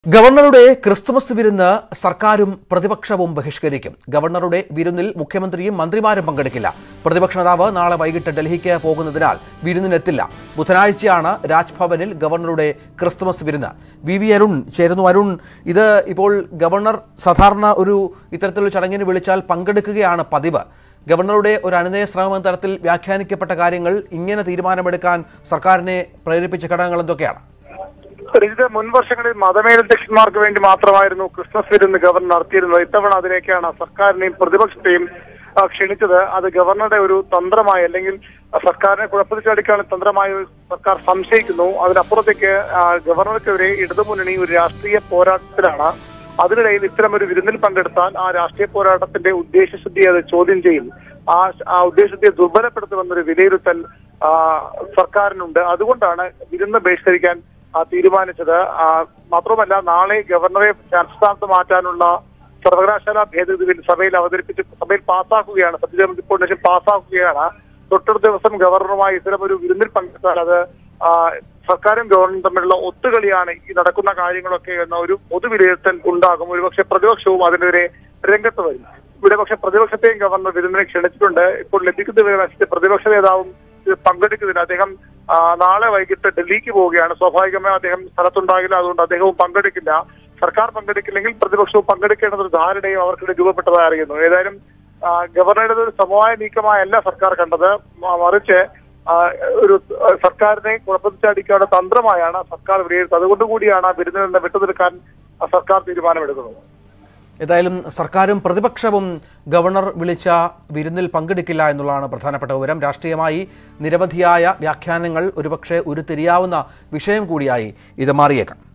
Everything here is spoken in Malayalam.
ഗവർണറുടെ ക്രിസ്തുമസ് വിരുന്ന് സർക്കാരും പ്രതിപക്ഷവും ബഹിഷ്കരിക്കും ഗവർണറുടെ വിരുന്നിൽ മുഖ്യമന്ത്രിയും മന്ത്രിമാരും പങ്കെടുക്കില്ല പ്രതിപക്ഷ നേതാവ് നാളെ വൈകിട്ട് ഡൽഹിക്ക് പോകുന്നതിനാൽ വിരുന്നിനെത്തില്ല ബുധനാഴ്ചയാണ് രാജ്ഭവനിൽ ഗവർണറുടെ ക്രിസ്തുമസ് വിരുന്ന് വി വി അരുൺ ചേരുന്നു അരുൺ ഇത് ഇപ്പോൾ ഗവർണർ സാധാരണ ഒരു ഇത്തരത്തിലുള്ള ചടങ്ങിന് വിളിച്ചാൽ പങ്കെടുക്കുകയാണ് പതിവ് ഗവർണറുടെ ഒരു അനുനയ ശ്രമം എന്ന തരത്തിൽ വ്യാഖ്യാനിക്കപ്പെട്ട കാര്യങ്ങൾ ഇങ്ങനെ തീരുമാനമെടുക്കാൻ സർക്കാരിനെ പ്രേരിപ്പിച്ച ഘടകങ്ങൾ എന്തൊക്കെയാണ് രഞ്ജിത്ത് മുൻ വർഷങ്ങളിൽ മതമേലധ്യക്ഷന്മാർക്ക് വേണ്ടി മാത്രമായിരുന്നു ക്രിസ്മസ് വിരുന്ന് ഗവർണർ നടത്തിയിരുന്നത് ഇത്തവണ അതിലേക്കാണ് സർക്കാരിനെയും പ്രതിപക്ഷത്തെയും ആ, ക്ഷണിച്ചത് അത് ഗവർണറുടെ ഒരു തന്ത്രമായി അല്ലെങ്കിൽ സർക്കാരിനെ കുഴപ്പത്തിച്ചടിക്കാനുള്ള തന്ത്രമായി സർക്കാർ സംശയിക്കുന്നു അതിനപ്പുറത്തേക്ക് ആ, ഗവർണർക്കെതിരെ ഇടതുമുന്നണി ഒരു രാഷ്ട്രീയ പോരാട്ടത്തിലാണ് അതിനിടയിൽ ഇത്തരം ഒരു വിരുന്നിൽ പങ്കെടുത്താൽ ആ രാഷ്ട്രീയ പോരാട്ടത്തിന്റെ ഉദ്ദേശശുദ്ധി അത് ചോദ്യം ചെയ്യും ആ ആ ഉദ്ദേശശുദ്ധിയെ ദുർബലപ്പെടുത്തുമെന്നൊരു വിലയിരുത്തൽ ആ, സർക്കാരിനുണ്ട് അതുകൊണ്ടാണ് വിരുന്ന് ബഹിഷ്കരിക്കാൻ ആ, തീരുമാനിച്ചത് ആ, മാത്രമല്ല നാളെ ഗവർണറെ സംസ്ഥാനത്ത് മാറ്റാനുള്ള സർവകലാശാല ഭേദഗതി ബിൽ സഭയിൽ അവതരിപ്പിച്ച് സഭയിൽ പാസ്സാക്കുകയാണ് സത്യജന റിപ്പോർട്ട് പാസ്സാക്കുകയാണ് തൊട്ടടുത്ത ദിവസം ഗവർണറുമായി ഇത്തരം ഒരു വിരുന്നിൽ പങ്കെടുത്താൽ അത് ആ, സർക്കാരും ഗവർണറും തമ്മിലുള്ള ഒത്തുകളിയാണ് ഈ നടക്കുന്ന കാര്യങ്ങളൊക്കെ എന്ന ഒരു പൊതുവിലയിരുത്തൽ ഉണ്ടാകും ഒരുപക്ഷെ പ്രതിപക്ഷവും അതിനെതിരെ രംഗത്ത് വരും ഇവിടെ പക്ഷെ പ്രതിപക്ഷത്തെയും ഗവർണർ വിരുന്നിനെ ക്ഷണിച്ചിട്ടുണ്ട് ഇപ്പോൾ ലഭിക്കുന്ന വിവരമനുസരിച്ച് പ്രതിപക്ഷ നേതാവും ഇത് പങ്കെടുക്കുന്നില്ല അദ്ദേഹം ആ, നാളെ വൈകിട്ട് ഡൽഹിക്ക് പോവുകയാണ് സ്വാഭാവികമായും അദ്ദേഹം സ്ഥലത്തുണ്ടാകില്ല അതുകൊണ്ട് അദ്ദേഹവും പങ്കെടുക്കില്ല സർക്കാർ പങ്കെടുക്കില്ലെങ്കിൽ പ്രതിപക്ഷവും പങ്കെടുക്കേണ്ടത് ഒരു ധാരണയും അവർക്കിടെ രൂപപ്പെട്ടതായി അറിയുന്നു ഏതായാലും ആ, ഗവർണറുടെ ഒരു സമവായ നീക്കമായല്ല സർക്കാർ കണ്ടത് മ- മറിച്ച് ആ, ഒരു ആ, സർക്കാരിനെ കുഴപ്പത്തിച്ചടിക്കാനുള്ള തന്ത്രമായാണ് സർക്കാർ വിലയിരുത്തുന്നത് അതുകൊണ്ട് കൂടിയാണ് ആ വിരുന്നിൽ നിന്ന് വിട്ടുനിൽക്കാൻ ആ, സർക്കാർ തീരുമാനമെടുക്കുന്നത് ഏതായാലും സർക്കാരും പ്രതിപക്ഷവും ഗവർണർ വിളിച്ച വിരുന്നിൽ പങ്കെടുക്കില്ല എന്നുള്ളതാണ് പ്രധാനപ്പെട്ട വിവരം രാഷ്ട്രീയമായി നിരവധിയായ വ്യാഖ്യാനങ്ങൾ ഒരുപക്ഷെ ഉരുത്തിരിയാവുന്ന വിഷയം കൂടിയായി ഇത് മാറിയേക്കാം